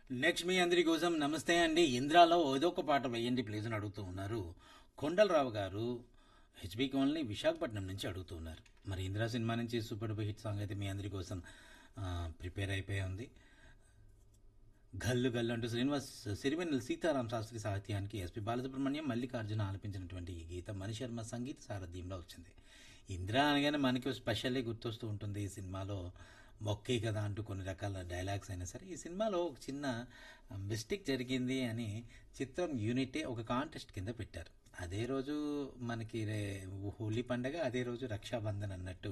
next మీ అందరి కోసం నమస్తే అండి ఇంద్రాలో ఏదో ఒక పాట వేయండి ప్లీజ్ అని అడుగుతూ ఉన్నారు కొండలరావు గారు హెచ్బి కాలనీ విశాఖపట్నం నుంచి అడుగుతూ ఉన్నారు మరి ఇంద్రా సినిమా నుంచి సూపర్ డూపర్ హిట్ సాంగ్ అయితే మీ అందరి కోసం ప్రిపేర్ అయిపోయి ఉంది గల్లు గల్లు అంటూ శ్రీనివాస్ సిరివెన్నెల సీతారాం శాస్త్రి సాహిత్యానికి ఎస్పి బాలసుబ్రహ్మణ్యం మల్లికార్జున ఆలపించినటువంటి ఈ గీతం మణిశర్మ సంగీత సారథ్యంలో వచ్చింది ఇందిరా అనగానే మనకి స్పెషల్లీ గుర్తొస్తూ ఉంటుంది ఈ సినిమాలో మొక్కే కదా అంటూ కొన్ని రకాల డైలాగ్స్ అయినా సరే ఈ సినిమాలో ఒక చిన్న మిస్టేక్ జరిగింది అని చిత్రం యూనిటే ఒక కాంటెస్ట్ కింద పెట్టారు అదే రోజు మనకి రే- హోలీ పండగ అదే రోజు రక్షాబంధన్ అన్నట్టు